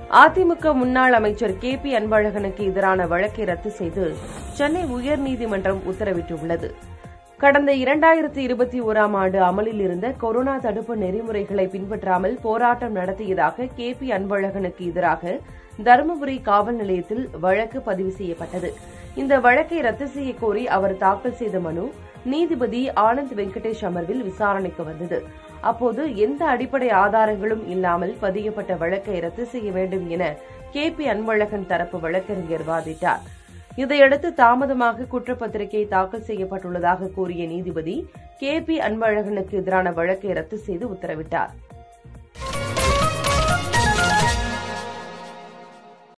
அதிமுக முன்னாள் அமைச்சர் K P அன்பழகனுக்கு எதிரான வழக்கை ரத்து செய்து சென்னை உயர்நீதிமன்றம் உத்தரவிட்டுள்ளது கடந்த இரண்டாயிரத்தி இருபத்தி ஓராம் ஆண்டு அமலில் இருந்த கொரோனா தடுப்பு நெறிமுறைகளை பின்பற்றாமல் போராட்டம் நடத்தியதாக கே பி அன்பழகனுக்கு எதிராக தருமபுரி காவல் நிலையத்தில் வழக்கு பதிவு செய்யப்பட்டது இந்த வழக்கை ரத்து செய்ய கோரி அவர் தாக்கல் செய்த மனு நீதிபதி ஆனந்த் வெங்கடேஷ் அமர்வில் விசாரணைக்கு வந்தது அப்போது எந்த அடிப்படை ஆதாரங்களும் இல்லாமல் பதியப்பட்ட வழக்கை ரத்து செய்ய வேண்டும் என கே பி அன்பழகன் தரப்பு வழக்கறிஞர் வாதிட்டார் இதையடுத்து தாமதமாக குற்றப்பத்திரிகை தாக்கல் செய்யப்பட்டுள்ளதாக கூறிய நீதிபதி கே பி அன்பழகனுக்கு எதிரான வழக்கை ரத்து செய்து உத்தரவிட்டார்